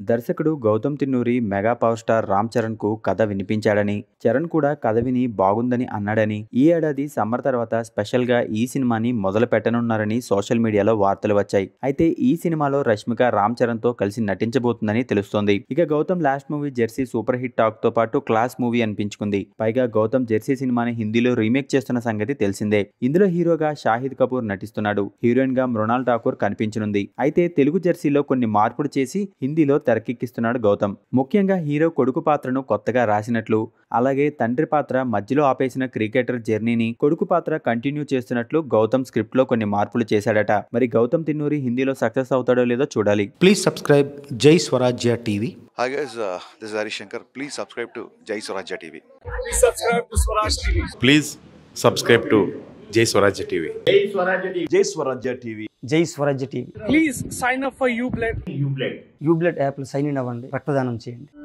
దర్శకుడు Gautam Tinnuri mega power star Ram Charan కు కథ వినిపించాడని చరణ్ కూడా కథ విని బాగుందని అన్నాడని ఈ ఏడాది సమ్మర్ తర్వాత స్పెషల్ గా ఈ సినిమాని మొదలు పెట్టనున్నారని సోషల్ మీడియాలో వార్తలు వచ్చాయి అయితే ఈ సినిమాలో రష్మిక రామ్ చరణ్ తో కలిసి నటించబోతుందని తెలుస్తోంది ఇక Gautam last movie Jersey super hit talk తో పాటు క్లాస్ మూవీ అనిపించుకుంది పైగా గౌతమ్ జెర్సీ సినిమాని హిందీలో రీమేక్ చేస్తున్న సంగతి తెలిసిందే ఇందులో హీరోగా షాహిద్ కపూర్ నటిస్తున్నాడు హీరోయిన్ గా మృణాల్ ఠాకూర్ కనిపించనుంది అయితే తెలుగు జెర్సీలో కొన్ని మార్పులు చేసి హిందీలో తెరకెక్కిస్తున్నాడు గౌతమ్ ముఖ్యంగా హీరో కొడుకు పాత్రను కొత్తగా రాసినట్లు అలాగే తండ్రి పాత్ర మధ్యలో ఆపేసిన క్రికెటర్ జర్నీని కొడుకు పాత్ర కంటిన్యూ చేస్తున్నట్లు గౌతమ్ స్క్రిప్ట్ లో కొన్ని మార్పులు చేశాడట మరి గౌతమ్ తిన్నూరి హిందీలో సక్సెస్ అవుతాడో లేదో చూడాలి Please subscribe Jai Swarajya TV. Hi guys, uh, this is Hari Shankar. Please subscribe to Jai Swarajya TV. Please subscribe to Swaraj TV. Please subscribe to Jay Swarajya TV. జై స్వరాజ్య టీవీ జై Swarajya TV Please sign up for UBLED. Ubled యాప్లో sign in అవ్వండి రక్తదానం చేయండి